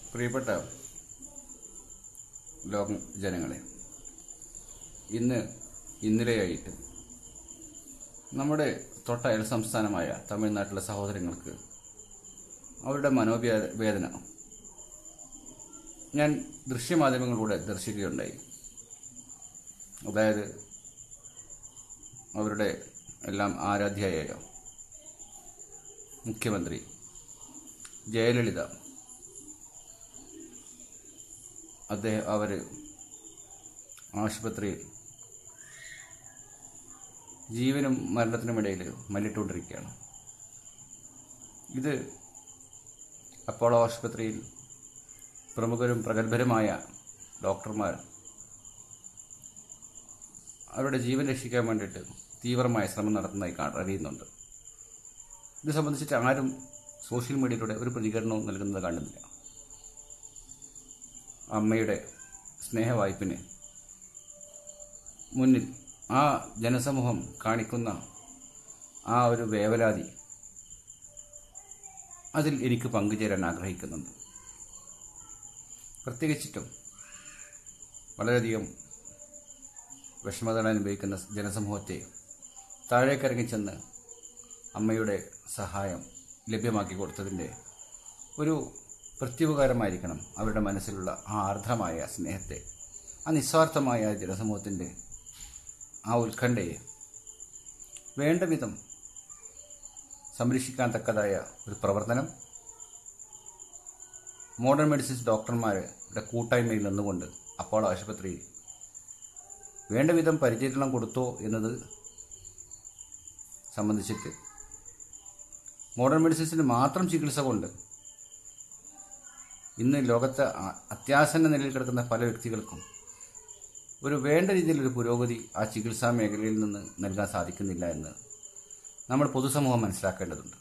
പ്രിയപ്പെട്ട ലോക ജനങ്ങളെ ഇന്ന് ഇന്നലെയായിട്ട് നമ്മുടെ തൊട്ട അയൽ സംസ്ഥാനമായ തമിഴ്നാട്ടിലെ സഹോദരങ്ങൾക്ക് അവരുടെ മനോവേദന ഞാൻ ദൃശ്യമാധ്യമങ്ങളിലൂടെ ദർശിക്കുകയുണ്ടായി അതായത് അവരുടെ എല്ലാം ആരാധ്യയായ മുഖ്യമന്ത്രി ജയലളിത അദ്ദേഹം അവർ ആശുപത്രിയിൽ ജീവനും മരണത്തിനുമിടയിൽ മല്ലിട്ടുകൊണ്ടിരിക്കുകയാണ് ഇത് അപ്പോളോ ആശുപത്രിയിൽ പ്രമുഖരും പ്രഗത്ഭരുമായ ഡോക്ടർമാർ അവരുടെ ജീവൻ രക്ഷിക്കാൻ വേണ്ടിയിട്ട് തീവ്രമായ ശ്രമം നടത്തുന്നതായി കാ- അറിയുന്നുണ്ട് ഇത് സംബന്ധിച്ചിട്ട് ആരും സോഷ്യൽ മീഡിയയിലൂടെ ഒരു പ്രതികരണവും നൽകുന്നത് കാണുന്നില്ല അമ്മയുടെ സ്നേഹവായ്പിന് മുന്നിൽ ആ ജനസമൂഹം കാണിക്കുന്ന ആ ഒരു വേവലാതി അതിൽ എനിക്ക് പങ്കുചേരാൻ ആഗ്രഹിക്കുന്നുണ്ട് പ്രത്യേകിച്ചിട്ടും വളരെയധികം വിഷമതകൾ അനുഭവിക്കുന്ന ജനസമൂഹത്തെ താഴേക്കിറങ്ങി ചെന്ന് അമ്മയുടെ സഹായം ലഭ്യമാക്കി കൊടുത്തതിൻ്റെ ഒരു പ്രത്യുപകാരമായിരിക്കണം അവരുടെ മനസ്സിലുള്ള ആ ആർദ്രമായ സ്നേഹത്തെ ആ നിസ്വാർത്ഥമായ ജനസമൂഹത്തിൻ്റെ ആ ഉത്കണ്ഠയെ വേണ്ട വിധം സംരക്ഷിക്കാൻ തക്കതായ ഒരു പ്രവർത്തനം മോഡേൺ മെഡിസിൻസ് ഡോക്ടർമാരുടെ കൂട്ടായ്മയിൽ നിന്നുകൊണ്ട് അപ്പോൾ ആശുപത്രിയിൽ വേണ്ട വിധം പരിചരണം കൊടുത്തോ എന്നത് സംബന്ധിച്ചിട്ട് മോഡേൺ മെഡിസിൻസിന് മാത്രം ചികിത്സ കൊണ്ട് ഇന്ന് ലോകത്തെ അ- അത്യാസന്ന നിലയിൽ കിടക്കുന്ന പല വ്യക്തികൾക്കും ഒരു വേണ്ട രീതിയിലൊരു പുരോഗതി ആ ചികിത്സാ മേഖലയിൽ നിന്ന് നൽകാൻ സാധിക്കുന്നില്ല എന്ന് നമ്മൾ പൊതുസമൂഹം മനസ്സിലാക്കേണ്ടതുണ്ട്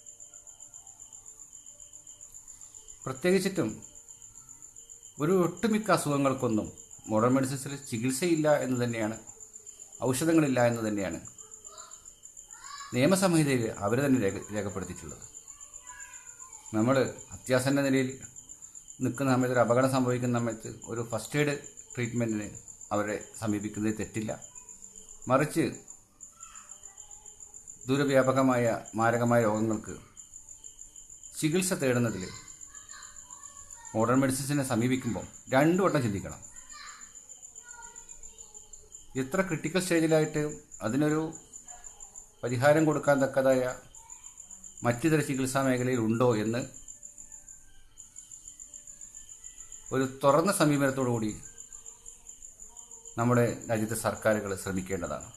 പ്രത്യേകിച്ചിട്ടും ഒരു ഒട്ടുമിക്ക അസുഖങ്ങൾക്കൊന്നും മോഡേൺ മെഡിസിൻസിൽ ചികിത്സയില്ല എന്ന് തന്നെയാണ് ഔഷധങ്ങളില്ല എന്ന് തന്നെയാണ് നിയമസംഹിതയിൽ അവർ തന്നെ രേഖ രേഖപ്പെടുത്തിയിട്ടുള്ളത് നമ്മൾ അത്യാസന്ന നിലയിൽ നിൽക്കുന്ന സമയത്ത് ഒരു അപകടം സംഭവിക്കുന്ന സമയത്ത് ഒരു ഫസ്റ്റ് എയ്ഡ് ട്രീറ്റ്മെൻറ്റിന് അവരെ സമീപിക്കുന്നത് തെറ്റില്ല മറിച്ച് ദൂരവ്യാപകമായ മാരകമായ രോഗങ്ങൾക്ക് ചികിത്സ തേടുന്നതിൽ മോഡേൺ മെഡിസിൻസിനെ സമീപിക്കുമ്പോൾ രണ്ടു വട്ടം ചിന്തിക്കണം എത്ര ക്രിട്ടിക്കൽ സ്റ്റേജിലായിട്ട് അതിനൊരു പരിഹാരം കൊടുക്കാൻ തക്കതായ മറ്റു തര ചികിത്സാ മേഖലയിൽ ഉണ്ടോ എന്ന് ഒരു തുറന്ന സമീപനത്തോടു കൂടി നമ്മുടെ രാജ്യത്തെ സർക്കാരുകൾ ശ്രമിക്കേണ്ടതാണ്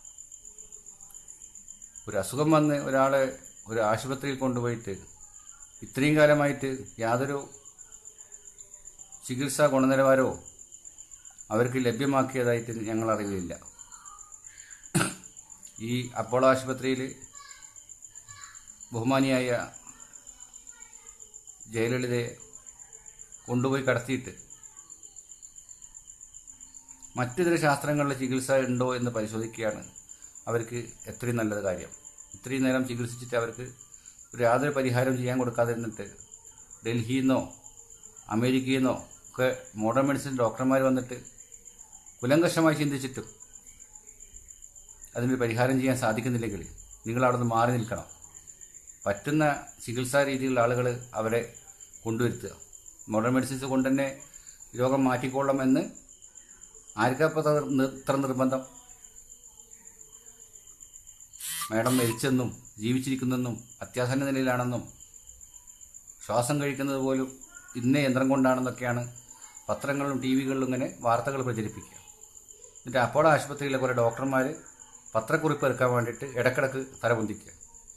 ഒരു അസുഖം വന്ന് ഒരാളെ ഒരു ആശുപത്രിയിൽ കൊണ്ടുപോയിട്ട് ഇത്രയും കാലമായിട്ട് യാതൊരു ചികിത്സാ ഗുണനിലവാരമോ അവർക്ക് ലഭ്യമാക്കിയതായിട്ട് ഞങ്ങൾ അറിവില്ല ഈ അപ്പോളോ ആശുപത്രിയിൽ ബഹുമാനിയായ ജയലളിതയെ കൊണ്ടുപോയി കടത്തിയിട്ട് മറ്റിതര ശാസ്ത്രങ്ങളിലെ ചികിത്സ ഉണ്ടോ എന്ന് പരിശോധിക്കുകയാണ് അവർക്ക് എത്രയും നല്ലത് കാര്യം ഇത്രയും നേരം ചികിത്സിച്ചിട്ട് അവർക്ക് ഒരു യാതൊരു പരിഹാരം ചെയ്യാൻ കൊടുക്കാതെ നിന്നിട്ട് ഡൽഹിയിൽ നിന്നോ അമേരിക്കയിൽ നിന്നോ ഒക്കെ മോഡേൺ മെഡിസിൻ ഡോക്ടർമാർ വന്നിട്ട് കുലങ്കഷമായി ചിന്തിച്ചിട്ടും അതിനൊരു പരിഹാരം ചെയ്യാൻ സാധിക്കുന്നില്ലെങ്കിൽ നിങ്ങൾ അവിടെ നിന്ന് മാറി നിൽക്കണം പറ്റുന്ന ചികിത്സാ രീതിയിലുള്ള ആളുകൾ അവരെ കൊണ്ടുവരുത്തുക മോഡേൺ മെഡിസിൻസ് കൊണ്ട് തന്നെ രോഗം മാറ്റിക്കൊള്ളാമെന്ന് ആർക്കപ്പോൾ ഇത്ര നിർബന്ധം മാഡം മരിച്ചെന്നും ജീവിച്ചിരിക്കുന്നെന്നും അത്യാസന്ന നിലയിലാണെന്നും ശ്വാസം കഴിക്കുന്നത് പോലും ഇന്ന യന്ത്രം കൊണ്ടാണെന്നൊക്കെയാണ് പത്രങ്ങളിലും ടി വികളിലും ഇങ്ങനെ വാർത്തകൾ പ്രചരിപ്പിക്കുക എന്നിട്ട് അപ്പോളോ ആശുപത്രിയിലെ കുറേ ഡോക്ടർമാർ പത്രക്കുറിപ്പ് എടുക്കാൻ വേണ്ടിയിട്ട് ഇടക്കിടക്ക് തലപൊന്തിക്കുക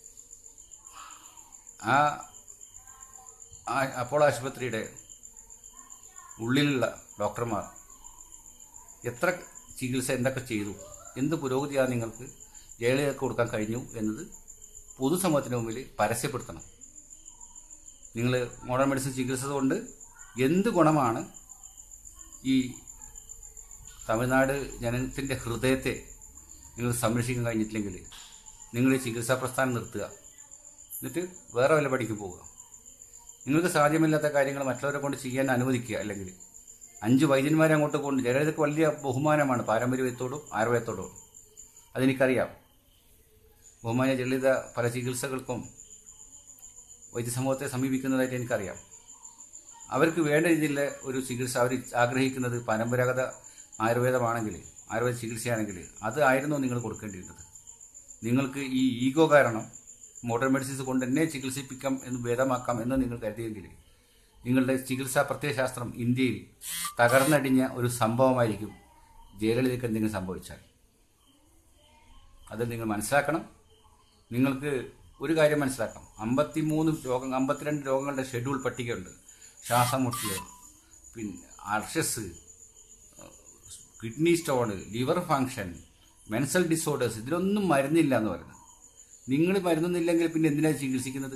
ആ ആ അപ്പോളോ ആശുപത്രിയുടെ ഉള്ളിലുള്ള ഡോക്ടർമാർ എത്ര ചികിത്സ എന്തൊക്കെ ചെയ്തു എന്ത് പുരോഗതിയാണ് നിങ്ങൾക്ക് ജയലളിതക്ക് കൊടുക്കാൻ കഴിഞ്ഞു എന്നത് പൊതുസമൂഹത്തിന് മുമ്പിൽ പരസ്യപ്പെടുത്തണം നിങ്ങൾ മോഡേൺ മെഡിസിൻ ചികിത്സ കൊണ്ട് എന്ത് ഗുണമാണ് ഈ തമിഴ്നാട് ജനത്തിൻ്റെ ഹൃദയത്തെ നിങ്ങൾ സംരക്ഷിക്കാൻ കഴിഞ്ഞിട്ടില്ലെങ്കിൽ നിങ്ങൾ ഈ ചികിത്സാ പ്രസ്ഥാനം നിർത്തുക എന്നിട്ട് വേറെ വല്ല പഠിക്ക് പോവുക നിങ്ങൾക്ക് സാധ്യമല്ലാത്ത കാര്യങ്ങൾ മറ്റുള്ളവരെ കൊണ്ട് ചെയ്യാൻ അനുവദിക്കുക അല്ലെങ്കിൽ അഞ്ച് വൈദ്യന്മാരെ അങ്ങോട്ട് കൊണ്ട് ജലജയ്ക്ക് വലിയ ബഹുമാനമാണ് പാരമ്പര്യത്തോടും ആയുർവേദത്തോടും അതെനിക്കറിയാം ബഹുമാന ജലലിത പല ചികിത്സകൾക്കും വൈദ്യസമൂഹത്തെ സമീപിക്കുന്നതായിട്ട് എനിക്കറിയാം അവർക്ക് വേണ്ട രീതിയിലുള്ള ഒരു ചികിത്സ അവർ ആഗ്രഹിക്കുന്നത് പരമ്പരാഗത ആയുർവേദമാണെങ്കിൽ ആയുർവേദ ചികിത്സയാണെങ്കിൽ അത് ആയിരുന്നു നിങ്ങൾ കൊടുക്കേണ്ടിയിരുന്നത് നിങ്ങൾക്ക് ഈ ഈഗോ കാരണം മോഡേൺ മെഡിസിൻസ് കൊണ്ട് എന്നെ ചികിത്സിപ്പിക്കാം എന്ന് ഭേദമാക്കാം എന്ന് നിങ്ങൾ കരുതിയെങ്കിൽ നിങ്ങളുടെ ചികിത്സാ പ്രത്യയശാസ്ത്രം ഇന്ത്യയിൽ തകർന്നടിഞ്ഞ ഒരു സംഭവമായിരിക്കും ജയലളിതയ്ക്ക് എന്തെങ്കിലും സംഭവിച്ചാൽ അത് നിങ്ങൾ മനസ്സിലാക്കണം നിങ്ങൾക്ക് ഒരു കാര്യം മനസ്സിലാക്കാം അമ്പത്തിമൂന്ന് രോഗം അമ്പത്തിരണ്ട് രോഗങ്ങളുടെ ഷെഡ്യൂൾ പട്ടികയുണ്ട് ശ്വാസം മുട്ടിയ പിന്നെ അർഷസ് kidney stone liver function menstrual disorders ഇതിലൊന്നും മരുന്നില്ല എന്ന് പറയുന്നത് നിങ്ങൾ മരുന്നൊന്നില്ലെങ്കിൽ പിന്നെ എന്തിനാണ് ചികിത്സിക്കുന്നത്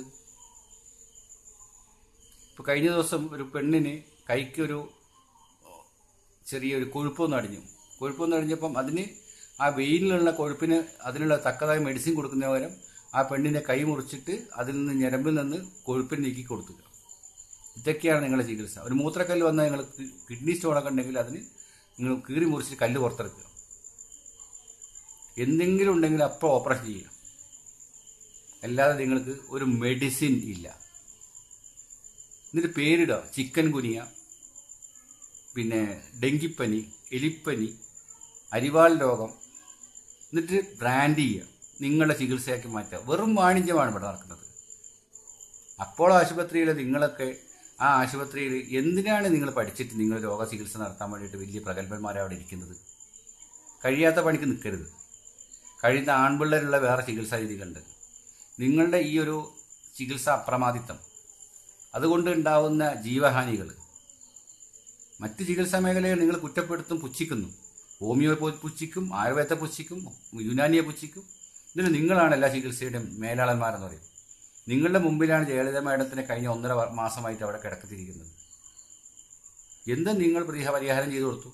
ഇപ്പോൾ കഴിഞ്ഞ ദിവസം ഒരു പെണ്ണിന് കൈക്ക് ഒരു ചെറിയൊരു കൊഴുപ്പൊന്ന് അടിഞ്ഞു കൊഴുപ്പൊന്ന് അടിഞ്ഞപ്പം അതിന് ആ വെയിലിലുള്ള കൊഴുപ്പിന് അതിനുള്ള തക്കതായ മെഡിസിൻ കൊടുക്കുന്ന പകരം ആ പെണ്ണിനെ കൈ മുറിച്ചിട്ട് അതിൽ നിന്ന് ഞരമ്പിൽ നിന്ന് കൊഴുപ്പിന് നീക്കി കൊടുക്കുക ഇതൊക്കെയാണ് നിങ്ങളുടെ ചികിത്സ ഒരു മൂത്രക്കല്ല് വന്നാൽ നിങ്ങൾ കിഡ്നി സ്റ്റോണൊക്കെ ഉണ്ടെങ്കിൽ അതിന് നിങ്ങൾ കീറി മുറിച്ച് കല്ല് പുറത്തെടുക്കുക എന്തെങ്കിലും ഉണ്ടെങ്കിൽ അപ്പോൾ ഓപ്പറേഷൻ ചെയ്യുക അല്ലാതെ നിങ്ങൾക്ക് ഒരു മെഡിസിൻ ഇല്ല എന്നിട്ട് പേരിടുക ചിക്കൻ ഗുനിയ പിന്നെ ഡെങ്കിപ്പനി എലിപ്പനി അരിവാൾ രോഗം എന്നിട്ട് ബ്രാൻഡ് ചെയ്യുക നിങ്ങളുടെ ചികിത്സയാക്കി മാറ്റുക വെറും വാണിജ്യമാണ് ഇവിടെ നടക്കുന്നത് അപ്പോൾ ആശുപത്രിയിൽ നിങ്ങളൊക്കെ ആ ആശുപത്രിയിൽ എന്തിനാണ് നിങ്ങൾ പഠിച്ചിട്ട് നിങ്ങൾ രോഗ ചികിത്സ നടത്താൻ വേണ്ടിയിട്ട് വലിയ പ്രഗത്ഭന്മാരെ അവിടെ ഇരിക്കുന്നത് കഴിയാത്ത പണിക്ക് നിൽക്കരുത് കഴിയുന്ന ആൺപിള്ളേരുള്ള വേറെ ചികിത്സാ രീതികളുണ്ട് നിങ്ങളുടെ ഈ ഒരു ചികിത്സ അപ്രമാദിത്വം അതുകൊണ്ട് ഉണ്ടാവുന്ന ജീവഹാനികൾ മറ്റ് ചികിത്സാ മേഖലകൾ നിങ്ങൾ കുറ്റപ്പെടുത്തും പുച്ഛിക്കുന്നു ഹോമിയോ പു- പുച്ഛിക്കും ആയുർവേദ പുച്ഛിക്കും യുനാനിയെ പുച്ഛിക്കും ഇതിന് നിങ്ങളാണ് എല്ലാ ചികിത്സയുടെയും മേലാളന്മാരെന്ന് പറയും നിങ്ങളുടെ മുമ്പിലാണ് ജയലളിത മാഡത്തിന് കഴിഞ്ഞ ഒന്നര വ- മാസമായിട്ട് അവിടെ കിടക്കത്തിരിക്കുന്നത് എന്ത് നിങ്ങൾ പരിഹ- പരിഹാരം ചെയ്തു കൊടുത്തു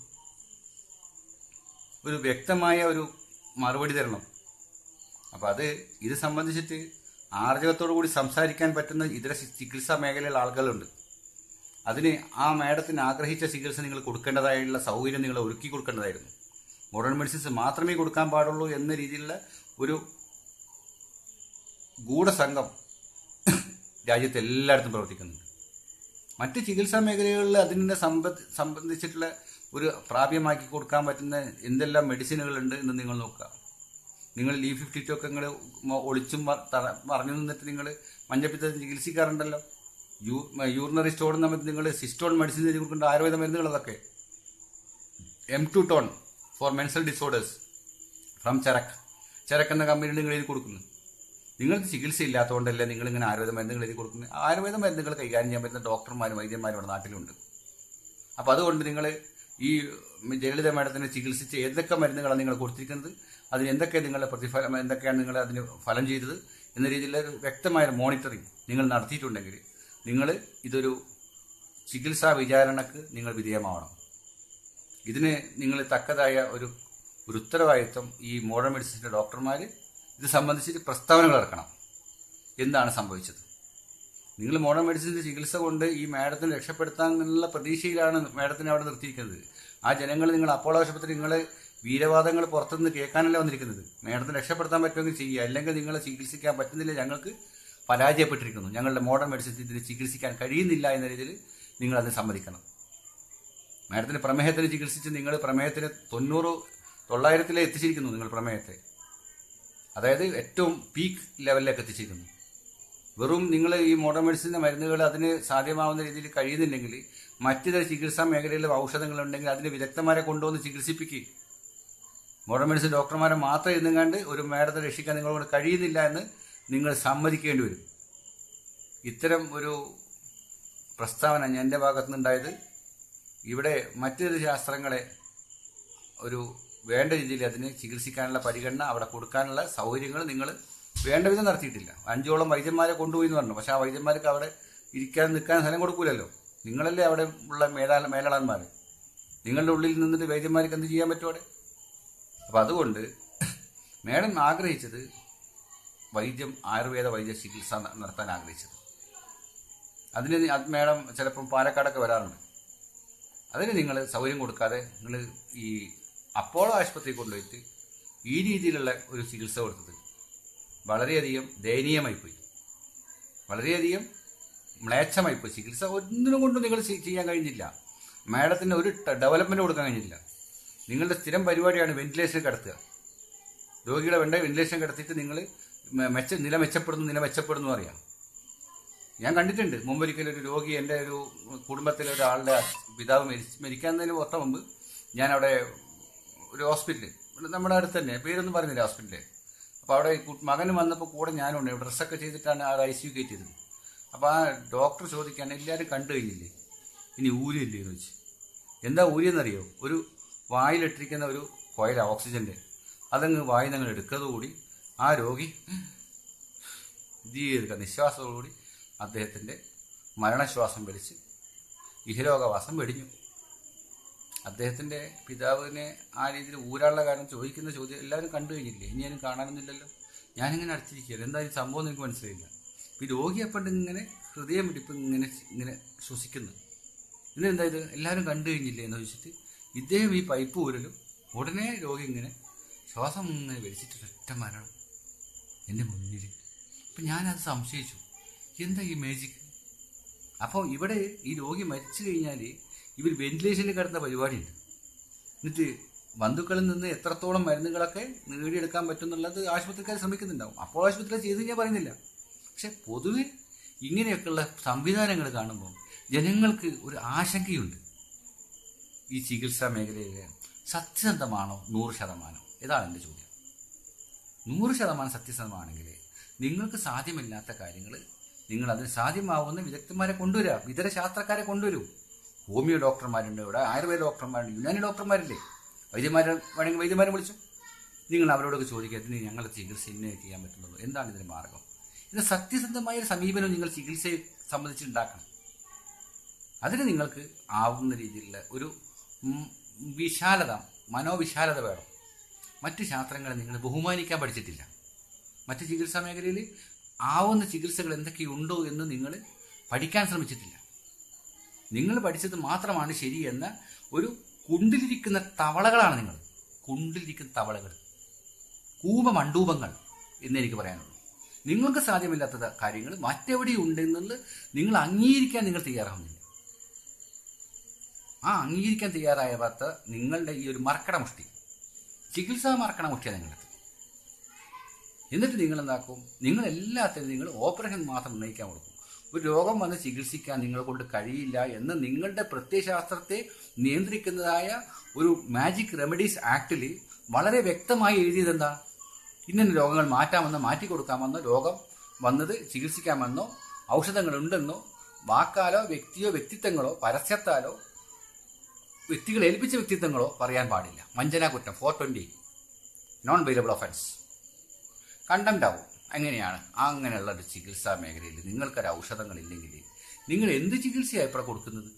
ഒരു വ്യക്തമായ ഒരു മറുപടി തരണം അപ്പം അത് ഇത് സംബന്ധിച്ചിട്ട് ആർജവത്തോടു കൂടി സംസാരിക്കാൻ പറ്റുന്ന ഇതര ചി- ചികിത്സാ മേഖലയിലുള്ള ആളുകളുണ്ട് അതിന് ആ മാഡത്തിന് ആഗ്രഹിച്ച ചികിത്സ നിങ്ങൾ കൊടുക്കേണ്ടതായുള്ള സൗകര്യം നിങ്ങൾ ഒരുക്കി കൊടുക്കേണ്ടതായിരുന്നു മോഡേൺ മെഡിസിൻസ് മാത്രമേ കൊടുക്കാൻ പാടുള്ളൂ എന്ന രീതിയിലുള്ള ഒരു ഗൂഢസംഘം രാജ്യത്ത് എല്ലായിടത്തും പ്രവർത്തിക്കുന്നുണ്ട് മറ്റ് ചികിത്സാ മേഖലകളിൽ അതിനെ സംബന്ധ സംബന്ധിച്ചിട്ടുള്ള ഒരു പ്രാപ്യമാക്കി കൊടുക്കാൻ പറ്റുന്ന എന്തെല്ലാം മെഡിസിനുകളുണ്ട് എന്ന് നിങ്ങൾ നോക്കുക നിങ്ങൾ ലീ ഫിഫ്റ്റി ടു ഒക്കെ നിങ്ങൾ ഒളിച്ചും മ- തറ- മറഞ്ഞു നിന്നിട്ട് നിങ്ങൾ മഞ്ഞപ്പിത്തം ചികിത്സിക്കാറുണ്ടല്ലോ യൂ യൂറിനറി സ്റ്റോൺ സമയത്ത് നിങ്ങൾ സിസ്റ്റോൺ മെഡിസിൻ എഴുതി കൊടുക്കേണ്ട ആയുർവേദ മരുന്നുകൾ അതൊക്കെ M two tone for menstrual disorders from Charak Charak എന്ന കമ്പനിയിൽ നിങ്ങൾ എഴുതി കൊടുക്കുന്നു നിങ്ങൾക്ക് ചികിത്സ ഇല്ലാത്തതുകൊണ്ടല്ലേ നിങ്ങൾ ഇങ്ങനെ ആയുർവേദ മരുന്നുകൾ എഴുതി കൊടുക്കുന്നത് ആയുർവേദ മരുന്നുകൾ കൈകാര്യം ചെയ്യാൻ പറ്റുന്ന ഡോക്ടർമാരും വൈദ്യന്മാരും ഇവിടെ നാട്ടിലുണ്ട് അപ്പോൾ അതുകൊണ്ട് നിങ്ങൾ ഈ ജയലളിത മാഡത്തിനെ ചികിത്സിച്ച് ഏതൊക്കെ മരുന്നുകളാണ് നിങ്ങൾ കൊടുത്തിരിക്കുന്നത് അതിന് എന്തൊക്കെ നിങ്ങളുടെ പ്രതിഫലം എന്തൊക്കെയാണ് നിങ്ങൾ അതിന് ഫലം ചെയ്തത് എന്ന രീതിയിലുള്ള ഒരു വ്യക്തമായ മോണിറ്ററിങ് നിങ്ങൾ നടത്തിയിട്ടുണ്ടെങ്കിൽ നിങ്ങൾ ഇതൊരു ചികിത്സാ വിചാരണക്ക് നിങ്ങൾ വിധേയമാവണം ഇതിന് നിങ്ങൾ തക്കതായ ഒരു ഒരു ഉത്തരവാദിത്വം ഈ മോഡേൺ മെഡിസിൻ്റെ ഡോക്ടർമാർ ഇത് സംബന്ധിച്ചിട്ട് പ്രസ്താവനകൾ ഇറക്കണം എന്താണ് സംഭവിച്ചത് നിങ്ങൾ മോഡേൺ മെഡിസിൻ്റെ ചികിത്സ കൊണ്ട് ഈ മാഡത്തിനെ രക്ഷപ്പെടുത്താൻ എന്നുള്ള പ്രതീക്ഷയിലാണ് മാഡത്തിനെ അവിടെ നിർത്തിയിരിക്കുന്നത് ആ ജനങ്ങൾ നിങ്ങൾ അപ്പോളോ ആശുപത്രി നിങ്ങൾ വീരവാദങ്ങൾ പുറത്തുനിന്ന് കേൾക്കാനല്ല വന്നിരിക്കുന്നത് മാഡത്തിന് രക്ഷപ്പെടുത്താൻ പറ്റുമെങ്കിൽ ചെയ്യുക അല്ലെങ്കിൽ നിങ്ങളെ ചികിത്സിക്കാൻ പറ്റുന്നില്ല ഞങ്ങൾക്ക് പരാജയപ്പെട്ടിരിക്കുന്നു ഞങ്ങളുടെ മോഡേൺ മെഡിസിൻ ഇതിന് ചികിത്സിക്കാൻ കഴിയുന്നില്ല എന്ന രീതിയിൽ നിങ്ങൾ അതിന് സമ്മതിക്കണം മാഡത്തിന് പ്രമേഹത്തിന് ചികിത്സിച്ച് നിങ്ങൾ പ്രമേഹത്തിന് തൊണ്ണൂറ് തൊള്ളായിരത്തിലെ എത്തിച്ചിരിക്കുന്നു നിങ്ങൾ പ്രമേഹത്തെ അതായത് ഏറ്റവും പീക്ക് ലെവലിലേക്ക് എത്തിച്ചിരിക്കുന്നു വെറും നിങ്ങൾ ഈ മോഡേൺ മെഡിസിൻ്റെ മരുന്നുകൾ അതിന് സാധ്യമാവുന്ന രീതിയിൽ കഴിയുന്നില്ലെങ്കിൽ മറ്റു തര ചികിത്സാ മേഖലയിലെ ഔഷധങ്ങളുണ്ടെങ്കിൽ അതിന് വിദഗ്ധന്മാരെ കൊണ്ടുവന്ന് ചികിത്സിപ്പിക്കുക മോഡേൺ മെഡിസിൻ ഡോക്ടർമാരെ മാത്രം ഇരുന്നുകൊണ്ട് ഒരു മേഡത്തെ രക്ഷിക്കാൻ നിങ്ങളോട് കഴിയുന്നില്ല എന്ന് നിങ്ങൾ സമ്മതിക്കേണ്ടി വരും ഇത്തരം ഒരു പ്രസ്താവന എൻ്റെ ഭാഗത്തു നിന്നുണ്ടായത് ഇവിടെ മറ്റൊരു ശാസ്ത്രങ്ങളെ ഒരു വേണ്ട രീതിയിൽ അതിന് ചികിത്സിക്കാനുള്ള പരിഗണന അവിടെ കൊടുക്കാനുള്ള സൗകര്യങ്ങൾ നിങ്ങൾ വേണ്ട വിധം നടത്തിയിട്ടില്ല അഞ്ചോളം വൈദ്യന്മാരെ കൊണ്ടുപോയി എന്ന് പറഞ്ഞു പക്ഷെ ആ വൈദ്യന്മാർക്ക് അവിടെ ഇരിക്കാൻ നിൽക്കാൻ സ്ഥലം കൊടുക്കൂലല്ലോ നിങ്ങളല്ലേ അവിടെ ഉള്ള മേലാ മേലാളന്മാർ നിങ്ങളുടെ ഉള്ളിൽ നിന്നിട്ട് വൈദ്യന്മാർക്ക് എന്ത് ചെയ്യാൻ പറ്റും അവിടെ അപ്പം അതുകൊണ്ട് മേഡം ആഗ്രഹിച്ചത് വൈദ്യം ആയുർവേദ വൈദ്യ ചികിത്സ ന- നടത്താൻ ആഗ്രഹിച്ചത് അതിന് നി- അത് മേഡം ചിലപ്പം പാലക്കാടൊക്കെ വരാറുണ്ട് അതിന് നിങ്ങൾ സൗകര്യം കൊടുക്കാതെ നിങ്ങൾ ഈ അപ്പോളോ ആശുപത്രിയിൽ കൊണ്ടുപോയിട്ട് ഈ രീതിയിലുള്ള ഒരു ചികിത്സ കൊടുത്തത് വളരെയധികം ദയനീയമായിപ്പോയി വളരെയധികം മ്ലേച്ഛമായിപ്പോയി ചികിത്സ ഒന്നിനും കൊണ്ടും നിങ്ങൾ ചെ- ചെയ്യാൻ കഴിഞ്ഞില്ല മാഡത്തിന് ഒരു ഡെവലപ്മെന്റ് കൊടുക്കാൻ കഴിഞ്ഞില്ല നിങ്ങളുടെ സ്ഥിരം പരിപാടിയാണ് വെന്റിലേഷൻ കിടത്തുക രോഗികളെ വേണ്ട വെന്റിലേഷൻ കിടത്തിയിട്ട് നിങ്ങൾ മെച്ച നില മെച്ചപ്പെടുന്നു നില മെച്ചപ്പെടുന്നു അറിയാം ഞാൻ കണ്ടിട്ടുണ്ട് മുമ്പൊരിക്കലും ഒരു രോഗി എൻ്റെ ഒരു കുടുംബത്തിലെ ഒരാളുടെ പിതാവ് മരിച്ച് മരിക്കുന്നതിന് തൊട്ട് മുമ്പ് ഞാൻ അവിടെ ഒരു ഹോസ്പിറ്റലിൽ നമ്മുടെ അടുത്ത് തന്നെ പേരൊന്നും പറഞ്ഞില്ല ഹോസ്പിറ്റലിൽ അപ്പോൾ അവിടെ കു- മകന് വന്നപ്പോൾ കൂടെ ഞാനുണ്ട് ഡ്രസ്സൊക്കെ ചെയ്തിട്ടാണ് ആ ഐ സി യു കയറ്റിയത് അപ്പോൾ ആ ഡോക്ടർ ചോദിക്കുകയാണ് എല്ലാവരും കണ്ടു കഴിഞ്ഞില്ലേ ഇനി ഊരില്ലേ എന്ന് വെച്ച് എന്താ ഊരിയെന്നറിയോ ഒരു വായിലിട്ടിരിക്കുന്ന ഒരു കോയില ഓക്സിജൻ്റെ അതങ്ങ് വായിൽ നിങ്ങൾ എടുക്കുന്നതുകൂടി ആ രോഗി ദീർഘ നിശ്വാസത്തോടുകൂടി അദ്ദേഹത്തിൻ്റെ മരണശ്വാസം വലിച്ച് ഇഹലോകവാസം വെടിഞ്ഞു അദ്ദേഹത്തിൻ്റെ പിതാവിനെ ആ രീതിയിൽ ഊരാനുള്ള കാരണം ചോദിക്കുന്ന ചോദ്യം എല്ലാവരും കണ്ടു കഴിഞ്ഞില്ലേ ഇനി ഞാനും കാണാനൊന്നുമില്ലല്ലോ ഞാനിങ്ങനെ അടച്ചിരിക്കുകയാണ് എന്തായാലും സംഭവം എനിക്ക് മനസ്സിലായില്ല ഈ രോഗി അപ്പണ്ട് ഇങ്ങനെ ഹൃദയം പിടിപ്പ് ഇങ്ങനെ ഇങ്ങനെ ശ്വസിക്കുന്നു ഇതെന്താ ഇത് എല്ലാവരും കണ്ടു കഴിഞ്ഞില്ലേ എന്ന് ചോദിച്ചിട്ട് ഇദ്ദേഹം ഈ പൈപ്പ് ഊരലും ഉടനെ രോഗി ഇങ്ങനെ ശ്വാസം ഇങ്ങനെ വലിച്ചിട്ട് ഒറ്റ മരണം എൻ്റെ മുന്നിൽ അപ്പം ഞാനത് സംശയിച്ചു എന്താ ഈ മാജിക് അപ്പോൾ ഇവിടെ ഈ രോഗി മരിച്ചു കഴിഞ്ഞാൽ ഇവർ വെന്റിലേഷനിൽ കിടന്ന പരിപാടിയുണ്ട് എന്നിട്ട് ബന്ധുക്കളിൽ നിന്ന് എത്രത്തോളം മരുന്നുകളൊക്കെ നേടിയെടുക്കാൻ പറ്റും എന്നുള്ളത് ആശുപത്രിക്കാർ ശ്രമിക്കുന്നുണ്ടാവും അപ്പോൾ ആശുപത്രിയിൽ ചെയ്ത് ഞാൻ പറയുന്നില്ല പക്ഷെ പൊതുവെ ഇങ്ങനെയൊക്കെയുള്ള സംവിധാനങ്ങൾ കാണുമ്പോൾ ജനങ്ങൾക്ക് ഒരു ആശങ്കയുണ്ട് ഈ ചികിത്സാ മേഖലയിലെ സത്യസന്ധമാണോ നൂറ് ശതമാനം ഇതാണ് എൻ്റെ ചോദ്യം നൂറ് ശതമാനം സത്യസന്ധമാണെങ്കിൽ നിങ്ങൾക്ക് സാധ്യമില്ലാത്ത കാര്യങ്ങൾ നിങ്ങൾ അതിന് സാധ്യമാവുന്ന വിദഗ്ധന്മാരെ കൊണ്ടുവരിക ഇതര ശാസ്ത്രക്കാരെ കൊണ്ടുവരൂ ഹോമിയോ ഡോക്ടർമാരുണ്ട് ഇവിടെ ആയുർവേദ ഡോക്ടർമാരുണ്ട് യുനാനി ഡോക്ടർമാരില്ലേ വൈദ്യന്മാരെ വേണമെങ്കിൽ വൈദ്യന്മാരെ വിളിച്ചു നിങ്ങൾ അവരോടൊക്കെ ചോദിക്കുക ഇതിന് ഞങ്ങളുടെ ചികിത്സ ഇന്നേ ചെയ്യാൻ പറ്റുള്ളൂ എന്താണ് ഇതിന് മാർഗം ഇത് സത്യസന്ധമായ ഒരു സമീപനം നിങ്ങൾ ചികിത്സയെ സംബന്ധിച്ച് ഉണ്ടാക്കണം അതിന് നിങ്ങൾക്ക് ആവുന്ന രീതിയിലുള്ള ഒരു ഉം, വിശാലത മനോവിശാലത വേണം മറ്റ് ശാസ്ത്രങ്ങളെ നിങ്ങൾ ബഹുമാനിക്കാൻ പഠിച്ചിട്ടില്ല മറ്റ് ചികിത്സാ മേഖലയിൽ ആവുന്ന ചികിത്സകൾ എന്തൊക്കെയുണ്ടോ എന്ന് നിങ്ങൾ പഠിക്കാൻ ശ്രമിച്ചിട്ടില്ല നിങ്ങൾ പഠിച്ചത് മാത്രമാണ് ശരി എന്ന ഒരു കുണ്ടിലിരിക്കുന്ന തവളകളാണ് നിങ്ങൾ കുണ്ടിലിരിക്കുന്ന തവളകൾ കൂപ മണ്ടൂപങ്ങൾ എന്ന് എനിക്ക് പറയാനുള്ളൂ നിങ്ങൾക്ക് സാധ്യമില്ലാത്ത കാര്യങ്ങൾ മറ്റെവിടെയും ഉണ്ടെന്നുള്ളത് നിങ്ങൾ അംഗീകരിക്കാൻ നിങ്ങൾ തയ്യാറാവുന്നില്ല ആ അംഗീകരിക്കാൻ തയ്യാറാവാത്ത നിങ്ങളുടെ ഈ ഒരു മറക്കട മുഷ്ടി ചികിത്സാ മറക്കട മുഷ്ടിയാണ് നിങ്ങളത് എന്നിട്ട് നിങ്ങൾ എന്താക്കും നിങ്ങൾ എല്ലാത്തിനും നിങ്ങൾ ഓപ്പറേഷൻ മാത്രം ഉന്നയിക്കാൻ കൊടുക്കും ഒരു രോഗം വന്ന് ചികിത്സിക്കാൻ നിങ്ങളെ കൊണ്ട് കഴിയില്ല എന്ന് നിങ്ങളുടെ പ്രത്യയശാസ്ത്രത്തെ നിയന്ത്രിക്കുന്നതായ ഒരു മാജിക് റെമഡീസ് ആക്ടിൽ വളരെ വ്യക്തമായി എഴുതിയത് എന്താ ഇന്ന രോഗങ്ങൾ മാറ്റാമെന്നോ മാറ്റി കൊടുക്കാമെന്നോ രോഗം വന്നത് ചികിത്സിക്കാമെന്നോ ഔഷധങ്ങളുണ്ടെന്നോ വാക്കാലോ വ്യക്തിയോ വ്യക്തിത്വങ്ങളോ പരസ്യത്താലോ വ്യക്തികളെ ഏൽപ്പിച്ച വ്യക്തിത്വങ്ങളോ പറയാൻ പാടില്ല വഞ്ചന കുറ്റം four twenty non bailable offence contempt ആവും അങ്ങനെയാണ് അങ്ങനെയുള്ള ഒരു ചികിത്സാ മേഖലയിൽ നിങ്ങൾക്കൊരു ഔഷധങ്ങളില്ലെങ്കിൽ നിങ്ങൾ എന്ത് ചികിത്സയാണ് ഇപ്പോൾ കൊടുക്കുന്നത്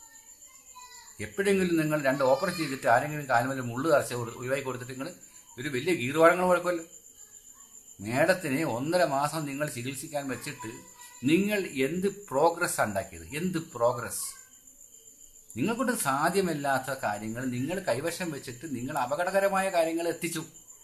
എപ്പോഴെങ്കിലും നിങ്ങൾ രണ്ട് ഓപ്പറേഷൻ ചെയ്തിട്ട് ആരെങ്കിലും കാലുമല്ല മുള്ളു തറച്ച ഒഴിവാക്കി കൊടുത്തിട്ട് നിങ്ങൾ ഒരു വലിയ ഗീർവാഴങ്ങൾ കുഴപ്പമല്ലോ മേഡത്തിനെ ഒന്നര മാസം നിങ്ങൾ ചികിത്സിക്കാൻ വെച്ചിട്ട് നിങ്ങൾ എന്ത് പ്രോഗ്രസ് ഉണ്ടാക്കിയത് എന്ത് പ്രോഗ്രസ് നിങ്ങൾക്കൊണ്ട് സാധ്യമല്ലാത്ത കാര്യങ്ങൾ നിങ്ങൾ കൈവശം വെച്ചിട്ട് നിങ്ങൾ അപകടകരമായ കാര്യങ്ങൾ എത്തിച്ചു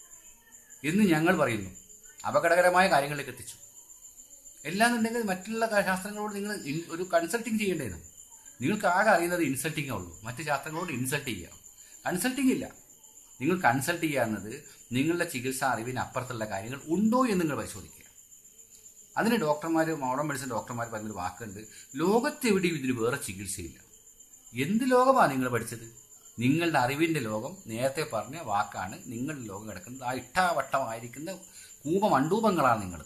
എന്ന് ഞങ്ങൾ പറയുന്നു അപകടകരമായ കാര്യങ്ങളിലേക്ക് എത്തിച്ചു എല്ലാന്നുണ്ടെങ്കിൽ മറ്റുള്ള ക- ശാസ്ത്രങ്ങളോട് നിങ്ങൾ ഇൻ- ഒരു കൺസൾട്ടിങ് ചെയ്യേണ്ടതാണ് നിങ്ങൾക്ക് ആകെ അറിയുന്നത് ഇൻസൾട്ടിങ്ങേ ഉള്ളൂ മറ്റ് ശാസ്ത്രങ്ങളോട് ഇൻസൾട്ട് ചെയ്യുക കൺസൾട്ടിങ് ഇല്ല നിങ്ങൾ കൺസൾട്ട് ചെയ്യാവുന്നത് നിങ്ങളുടെ ചികിത്സാ അറിവിന് അപ്പുറത്തുള്ള കാര്യങ്ങൾ ഉണ്ടോ എന്ന് നിങ്ങൾ പരിശോധിക്കുക അതിന് ഡോക്ടർമാർ മോഡേൺ മെഡിസിൻ ഡോക്ടർമാർ പറഞ്ഞൊരു വാക്കുണ്ട് ലോകത്തെവിടെയും ഇതിന് വേറെ ചികിത്സയില്ല എന്ത് ലോകമാണ് നിങ്ങൾ പഠിച്ചത് നിങ്ങളുടെ അറിവിന്റെ ലോകം നേരത്തെ പറഞ്ഞ വാക്കാണ് നിങ്ങളുടെ ലോകം കിടക്കുന്നത് ആ ഇട്ടാവട്ടമായിരിക്കുന്ന കൂപമണ്ടൂപങ്ങളാണ് നിങ്ങൾ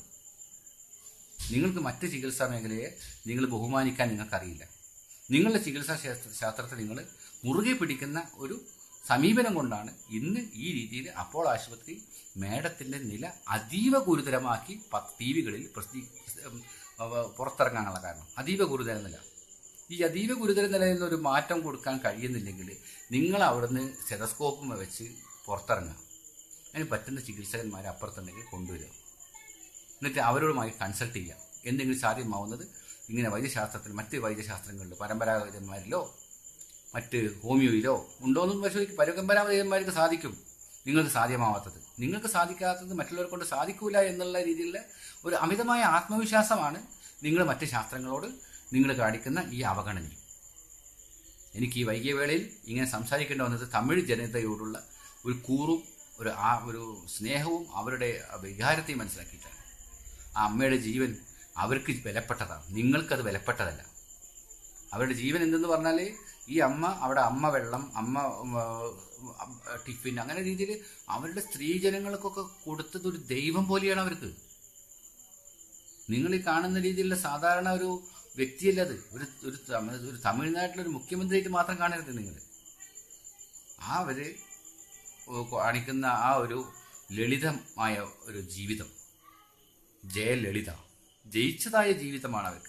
നിങ്ങൾക്ക് മറ്റ് ചികിത്സാ മേഖലയെ നിങ്ങൾ ബഹുമാനിക്കാൻ നിങ്ങൾക്കറിയില്ല നിങ്ങളുടെ ചികിത്സാ ശാസ്ത്ര ശാസ്ത്രത്തെ നിങ്ങൾ മുറുകെ പിടിക്കുന്ന ഒരു സമീപനം കൊണ്ടാണ് ഇന്ന് ഈ രീതിയിൽ അപ്പോൾ ആശുപത്രി മേഡത്തിന്റെ നില അതീവ ഗുരുതരമാക്കി ടി വികളിൽ പ്രസിദ്ധീ ഉം, അവ- പുറത്തിറങ്ങാനുള്ള കാരണം അതീവ ഗുരുതര നില ഈ അതീവ ഗുരുതര നിലയിൽ നിന്ന് ഒരു മാറ്റം കൊടുക്കാൻ കഴിയുന്നില്ലെങ്കിൽ നിങ്ങൾ അവിടുന്ന് സ്റ്റെതസ്കോപ്പും വെച്ച് പുറത്തിറങ്ങുക അതിന് പറ്റുന്ന ചികിത്സകന്മാരെ അപ്പുറത്തുണ്ടെങ്കിൽ കൊണ്ടുവരിക എന്നിട്ട് അവരോടുമായി കൺസൾട്ട് ചെയ്യുക എന്തെങ്കിലും സാധ്യമാവുന്നത് ഇങ്ങനെ വൈദ്യശാസ്ത്രത്തിൽ മറ്റ് വൈദ്യശാസ്ത്രങ്ങളിലോ പരമ്പരാഗത വൈദ്യന്മാരിലോ മറ്റ് ഹോമിയോയിലോ ഉണ്ടോയെന്നും പരിശോധിക്കും പരമ്പരാഗത വൈദ്യന്മാർക്ക് സാധിക്കും നിങ്ങൾക്ക് സാധ്യമാവാത്തത് നിങ്ങൾക്ക് സാധിക്കാത്തത് മറ്റുള്ളവരെ കൊണ്ട് സാധിക്കൂല എന്നുള്ള രീതിയിലുള്ള ഒരു അമിതമായ ആത്മവിശ്വാസമാണ് നിങ്ങൾ മറ്റ് ശാസ്ത്രങ്ങളോട് നിങ്ങൾ കാണിക്കുന്ന ഈ അവഗണനയും എനിക്ക് ഈ വൈകിയ വേളയിൽ ഇങ്ങനെ സംസാരിക്കേണ്ടി വന്നത് തമിഴ് ജനതയോടുള്ള ഒരു കൂറും ഒരു ആ ഒരു സ്നേഹവും അവരുടെ വികാരത്തെയും മനസ്സിലാക്കിയിട്ടാണ് ആ അമ്മയുടെ ജീവൻ അവർക്ക് വിലപ്പെട്ടതാണ് നിങ്ങൾക്കത് വിലപ്പെട്ടതല്ല അവരുടെ ജീവൻ എന്തെന്ന് പറഞ്ഞാൽ ഈ അമ്മ അവിടെ അമ്മ വെള്ളം അമ്മ ഉം, ആ, ടിഫിൻ അങ്ങനെ രീതിയിൽ അവരുടെ സ്ത്രീജനങ്ങൾക്കൊക്കെ കൊടുത്തത് ഒരു ദൈവം പോലെയാണ് അവർക്ക് നിങ്ങൾ ഈ കാണുന്ന രീതിയിലുള്ള സാധാരണ ഒരു വ്യക്തിയല്ല അത് ഒരു ഒരു തമിഴ് ഒരു തമിഴ്നാട്ടിലൊരു മുഖ്യമന്ത്രിയായിട്ട് മാത്രം കാണരുത് നിങ്ങൾ ആ അവര് കാണിക്കുന്ന ആ ഒരു ലളിതമായ ഒരു ജീവിതം ജയലളിത ജയിച്ചതായ ജീവിതമാണ് അവർക്ക്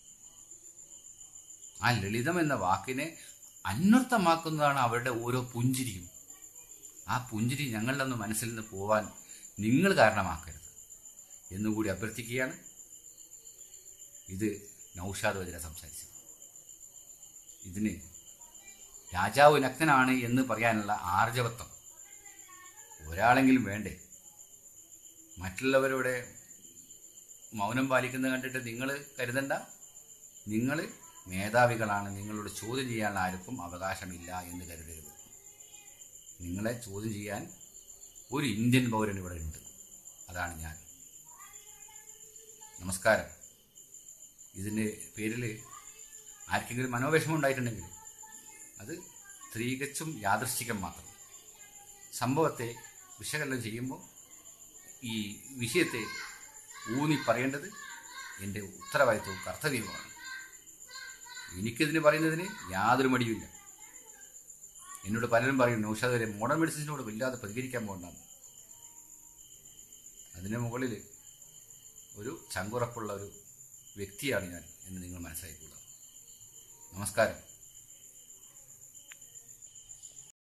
ആ ലളിതം എന്ന വാക്കിനെ അന്വർത്ഥമാക്കുന്നതാണ് അവരുടെ ഓരോ പുഞ്ചിരിയും ആ പുഞ്ചിരി ഞങ്ങളുടെ ഒന്ന് മനസ്സിൽ നിന്ന് പോവാൻ നിങ്ങൾ കാരണമാക്കരുത് എന്നുകൂടി അഭ്യർത്ഥിക്കുകയാണ് ഇത് നൌഷാദ് വജിര സംസാരിച്ചത് ഇതിന് രാജാവ് നഗ്നനാണ് എന്ന് പറയാനുള്ള ആർജവത്വം ഒരാളെങ്കിലും വേണ്ടേ മറ്റുള്ളവരുടെ മൗനം പാലിക്കുന്നത് കണ്ടിട്ട് നിങ്ങൾ കരുതണ്ട നിങ്ങൾ മേധാവികളാണ് നിങ്ങളോട് ചോദ്യം ചെയ്യാൻ ആർക്കും അവകാശമില്ല എന്ന് കരുതരുത് നിങ്ങളെ ചോദ്യം ചെയ്യാൻ ഒരു ഇന്ത്യൻ പൗരൻ ഇവിടെ ഉണ്ട് അതാണ് ഞാൻ നമസ്കാരം ഇതിൻ്റെ പേരിൽ ആർക്കെങ്കിലും മനോവിഷമം ഉണ്ടായിട്ടുണ്ടെങ്കിൽ അത് തികച്ചും യാദൃശ്ചികം മാത്രം സംഭവത്തെ വിശകലനം ചെയ്യുമ്പോൾ ഈ വിഷയത്തെ ഊന്നി പറയേണ്ടത് എൻ്റെ ഉത്തരവാദിത്വവും കർത്തവ്യവുമാണ് എനിക്കിതിന് പറയുന്നതിന് യാതൊരു മടിയുമില്ല എന്നോട് പലരും പറയും നൗഷാദ് വരെ മോഡേൺ മെഡിസിൻസിനോട് വല്ലാതെ പ്രതികരിക്കാൻ പോകണ്ടാണ് അതിന് മുകളിൽ ഒരു ചങ്കുറപ്പുള്ള ഒരു വ്യക്തിയാണ് ഞാൻ എന്ന് നിങ്ങൾ മനസ്സിലാക്കിക്കൊള്ളുക നമസ്കാരം